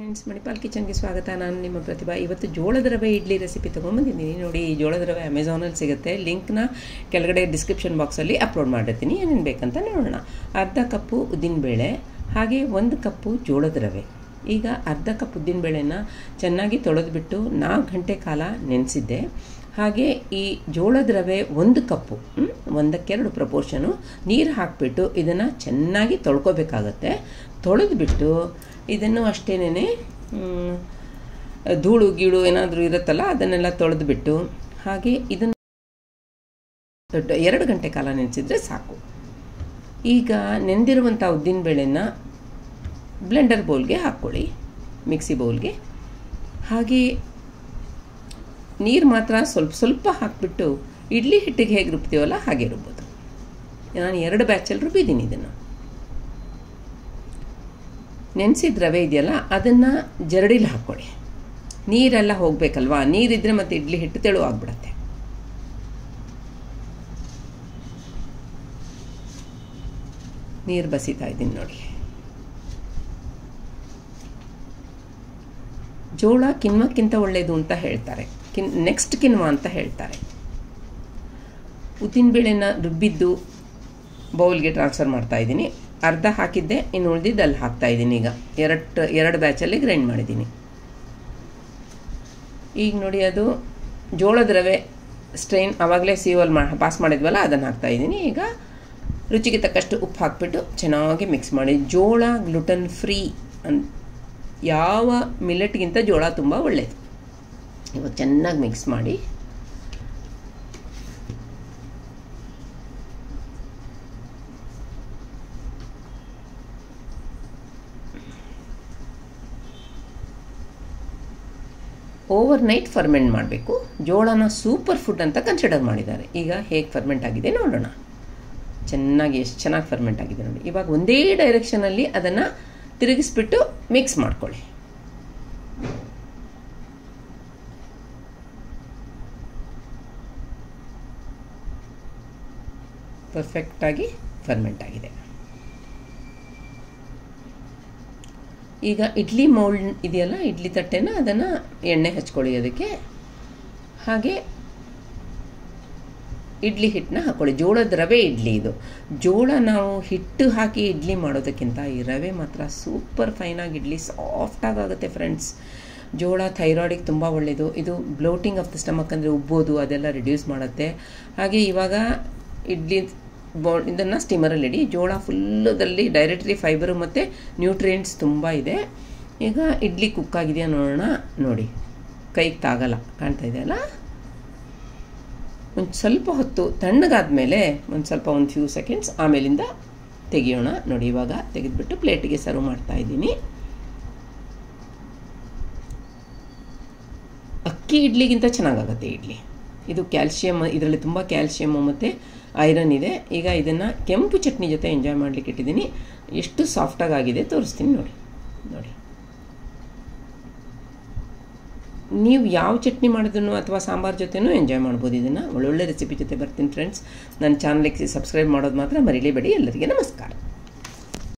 friends Manipal ಕಿಚನ್ಗೆ ಸ್ವಾಗತ ನಾನು ನಿಮ್ಮ ಪ್ರತಿಭಾ ಇವತ್ತು ಜೋಳದ ರವೆ ಇಡ್ಲಿ ರೆಸಿಪಿ ತೊಗೊಂಬಂದಿದ್ದೀನಿ ನೋಡಿ ಈ ಜೋಳದ ರವೆ ಅಮೆಝಾನಲ್ಲಿ ಸಿಗುತ್ತೆ ಲಿಂಕ್ನ ಕೆಳಗಡೆ ಡಿಸ್ಕ್ರಿಪ್ಷನ್ ಬಾಕ್ಸಲ್ಲಿ ಅಪ್ಲೋಡ್ ಮಾಡಿರ್ತೀನಿ ಏನೇನು ಬೇಕಂತ ನೋಡೋಣ ಅರ್ಧ ಕಪ್ಪು ಉದ್ದಿನಬೇಳೆ ಹಾಗೆ ಒಂದು ಕಪ್ಪು ಜೋಳದ ರವೆ ಈಗ ಅರ್ಧ ಕಪ್ ಉದ್ದಿನಬೇಳೆನ ಚೆನ್ನಾಗಿ ತೊಳೆದ್ಬಿಟ್ಟು ನಾಲ್ಕು ಗಂಟೆ ಕಾಲ ನೆನೆಸಿದ್ದೆ ಹಾಗೆ ಈ ಜೋಳದ ರವೆ ಒಂದು ಕಪ್ಪು ಹ್ಮ್, ಒಂದಕ್ಕೆರಡು ಪ್ರಪೋರ್ಷನು ನೀರು ಹಾಕಿಬಿಟ್ಟು ಇದನ್ನು ಚೆನ್ನಾಗಿ ತೊಳ್ಕೊಬೇಕಾಗತ್ತೆ ತೊಳೆದ್ಬಿಟ್ಟು ಇದನ್ನು ಅಷ್ಟೇನೆ ಧೂಳು ಗೀಳು ಏನಾದರೂ ಇರುತ್ತಲ್ಲ ಅದನ್ನೆಲ್ಲ ತೊಳೆದ್ಬಿಟ್ಟು ಹಾಗೆ ಇದನ್ನು ದೊಡ್ಡ ಎರಡು ಗಂಟೆ ಕಾಲ ನೆನೆಸಿದ್ರೆ ಸಾಕು ಈಗ ನೆಂದಿರುವಂಥ ಉದ್ದಿನಬೇಳೆನ ಬ್ಲೆಂಡರ್ ಬೌಲ್ಗೆ ಹಾಕ್ಕೊಳ್ಳಿ ಮಿಕ್ಸಿ ಬೌಲ್ಗೆ ಹಾಗೆ ನೀರು ಮಾತ್ರ ಸ್ವಲ್ಪ ಸ್ವಲ್ಪ ಹಾಕಿಬಿಟ್ಟು ಇಡ್ಲಿ ಹಿಟ್ಟಿಗೆ ಹೇಗೆ ರುಬ್ತೀವಲ್ಲ ಹಾಗೆ ರುಬ್ಬೋದು ನಾನು ಎರಡು ಬ್ಯಾಚಲ್ಲಿ ರುಬ್ಬಿದ್ದೀನಿ ಇದನ್ನು ನೆನೆಸಿದ ರವೆ ಇದೆಯಲ್ಲ ಅದನ್ನು ಜರಡಿಲಿ ಹಾಕ್ಕೊಳ್ಳಿ ನೀರೆಲ್ಲ ಹೋಗಬೇಕಲ್ವಾ ನೀರಿದ್ರೆ ಮತ್ತೆ ಇಡ್ಲಿ ಹಿಟ್ಟು ತೆಳು ಆಗ್ಬಿಡತ್ತೆ ನೀರು ಬಸಿತಾ ಇದ್ದೀನಿ ನೋಡಿ ಜೋಳ ಕಿನ್ವಕ್ಕಿಂತ ಒಳ್ಳೆಯದು ಅಂತ ಹೇಳ್ತಾರೆ ಕಿನ್ ನೆಕ್ಸ್ಟ್ ಕಿನ್ವ ಅಂತ ಹೇಳ್ತಾರೆ ಉದ್ದಿನಬೇಳೆನ ರುಬ್ಬಿದ್ದು ಬೌಲ್ಗೆ ಟ್ರಾನ್ಸ್ಫರ್ ಮಾಡ್ತಾ ಇದ್ದೀನಿ ಅರ್ಧ ಹಾಕಿದ್ದೆ ಇನ್ನು ಉಳಿದಿದ್ದು ಅಲ್ಲಿ ಹಾಕ್ತಾ ಇದ್ದೀನಿ ಈಗ ಎರಡು ಎರಡು ಬ್ಯಾಚಲ್ಲಿ ಗ್ರೈಂಡ್ ಮಾಡಿದ್ದೀನಿ ಈಗ ನೋಡಿ ಅದು ಜೋಳದ ರವೆ ಸ್ಟ್ರೈನ್ ಆವಾಗಲೇ ಸೀವಲ್ ಮಾ ಪಾಸ್ ಮಾಡಿದ್ವಲ್ಲ ಅದನ್ನು ಹಾಕ್ತಾ ಇದ್ದೀನಿ ಈಗ ರುಚಿಗೆ ತಕ್ಕಷ್ಟು ಉಪ್ಪು ಹಾಕ್ಬಿಟ್ಟು ಚೆನ್ನಾಗಿ ಮಿಕ್ಸ್ ಮಾಡಿ ಜೋಳ ಗ್ಲುಟನ್ ಫ್ರೀ ಅನ್ ಯಾವ ಮಿಲೆಟ್ಗಿಂತ ಜೋಳ ತುಂಬ ಒಳ್ಳೆಯದು ಇವಾಗ ಚೆನ್ನಾಗಿ ಮಿಕ್ಸ್ ಮಾಡಿ ಓವರ್ ನೈಟ್ ಫರ್ಮೆಂಟ್ ಮಾಡಬೇಕು ಜೋಳನ ಸೂಪರ್ ಫುಡ್ ಅಂತ ಕನ್ಸಿಡರ್ ಮಾಡಿದ್ದಾರೆ ಈಗ ಹೇಗೆ ಫರ್ಮೆಂಟ್ ಆಗಿದೆ ನೋಡೋಣ ಚೆನ್ನಾಗಿ ಎಷ್ಟು ಚೆನ್ನಾಗಿ ಫರ್ಮೆಂಟ್ ಆಗಿದೆ ನೋಡಿ ಇವಾಗ ಒಂದೇ ಡೈರೆಕ್ಷನಲ್ಲಿ ಅದನ್ನು ತಿರುಗಿಸ್ಬಿಟ್ಟು ಮಿಕ್ಸ್ ಮಾಡ್ಕೊಳ್ಳಿ ಪರ್ಫೆಕ್ಟಾಗಿ ಫರ್ಮೆಂಟ್ ಆಗಿದೆ ಈಗ ಇಡ್ಲಿ ಮೌಲ್ಡ್ ಇದೆಯಲ್ಲ ಇಡ್ಲಿ ತಟ್ಟೆನ ಅದನ್ನು ಎಣ್ಣೆ ಹಚ್ಕೊಳ್ಳಿ ಅದಕ್ಕೆ ಹಾಗೆ ಇಡ್ಲಿ ಹಿಟ್ಟನ್ನ ಹಾಕ್ಕೊಳ್ಳಿ ಜೋಳದ ರವೆ ಇಡ್ಲಿ ಇದು ಜೋಳ ನಾವು ಹಿಟ್ಟು ಹಾಕಿ ಇಡ್ಲಿ ಮಾಡೋದಕ್ಕಿಂತ ಈ ರವೆ ಮಾತ್ರ ಸೂಪರ್ ಫೈನಾಗಿ ಇಡ್ಲಿ ಸಾಫ್ಟಾಗಿ ಆಗುತ್ತೆ ಫ್ರೆಂಡ್ಸ್ ಜೋಳ ಥೈರಾಯ್ಡಿಗೆ ತುಂಬ ಒಳ್ಳೆಯದು ಇದು ಬ್ಲೋಟಿಂಗ್ ಆಫ್ ದ ಸ್ಟಮಕ್ ಅಂದರೆ ಉಬ್ಬೋದು ಅದೆಲ್ಲ ರಿಡ್ಯೂಸ್ ಮಾಡುತ್ತೆ ಹಾಗೆ ಇವಾಗ ಇಡ್ಲಿ ಬೋ ಇದನ್ನು ಸ್ಟೀಮರಲ್ಲಿ ಇಡಿ ಜೋಳ ಫುಲ್ಲದಲ್ಲಿ ಡೈರೆಕ್ಟ್ರಿ ಫೈಬರು ಮತ್ತು ನ್ಯೂಟ್ರಿಯೆಂಟ್ಸ್ ತುಂಬ ಇದೆ ಈಗ ಇಡ್ಲಿ ಕುಕ್ ಆಗಿದೆಯಾ ನೋಡೋಣ ನೋಡಿ ಕೈಗೆ ತಾಗಲ್ಲ ಕಾಣ್ತಾ ಇದೆಯಲ್ಲ ಒಂದು ಸ್ವಲ್ಪ ಹೊತ್ತು ತಣ್ಣಗಾದ್ಮೇಲೆ ಒಂದು ಸ್ವಲ್ಪ ಒಂದು ಫ್ಯೂ ಸೆಕೆಂಡ್ಸ್ ಆಮೇಲಿಂದ ತೆಗಿಯೋಣ ನೋಡಿ ಇವಾಗ ತೆಗೆದುಬಿಟ್ಟು ಪ್ಲೇಟಿಗೆ ಸರ್ವ್ ಮಾಡ್ತಾ ಇದ್ದೀನಿ ಅಕ್ಕಿ ಇಡ್ಲಿಗಿಂತ ಚೆನ್ನಾಗಾಗುತ್ತೆ ಇಡ್ಲಿ ಇದು ಕ್ಯಾಲ್ಶಿಯಮ್ ಇದರಲ್ಲಿ ತುಂಬ ಕ್ಯಾಲ್ಶಿಯಮ್ಮು ಮತ್ತು ಐರನ್ ಇದೆ ಈಗ ಇದನ್ನು ಕೆಂಪು ಚಟ್ನಿ ಜೊತೆ ಎಂಜಾಯ್ ಮಾಡಲಿಕ್ಕೆ ಇಟ್ಟಿದ್ದೀನಿ ಎಷ್ಟು ಸಾಫ್ಟಾಗಿ ಆಗಿದೆ ತೋರಿಸ್ತೀನಿ ನೋಡಿ ನೋಡಿ ನೀವು ಯಾವ ಚಟ್ನಿ ಮಾಡಿದ್ರು ಅಥವಾ ಸಾಂಬಾರು ಜೊತೆನೂ ಎಂಜಾಯ್ ಮಾಡ್ಬೋದು ಇದನ್ನು ಒಳ್ಳೊಳ್ಳೆ ರೆಸಿಪಿ ಜೊತೆ ಬರ್ತೀನಿ ಫ್ರೆಂಡ್ಸ್ ನನ್ನ ಚಾನಲ್ಗೆ ಸಬ್ಸ್ಕ್ರೈಬ್ ಮಾಡೋದು ಮಾತ್ರ ಮರಿಲೇಬೇಡಿ ಎಲ್ಲರಿಗೆ ನಮಸ್ಕಾರ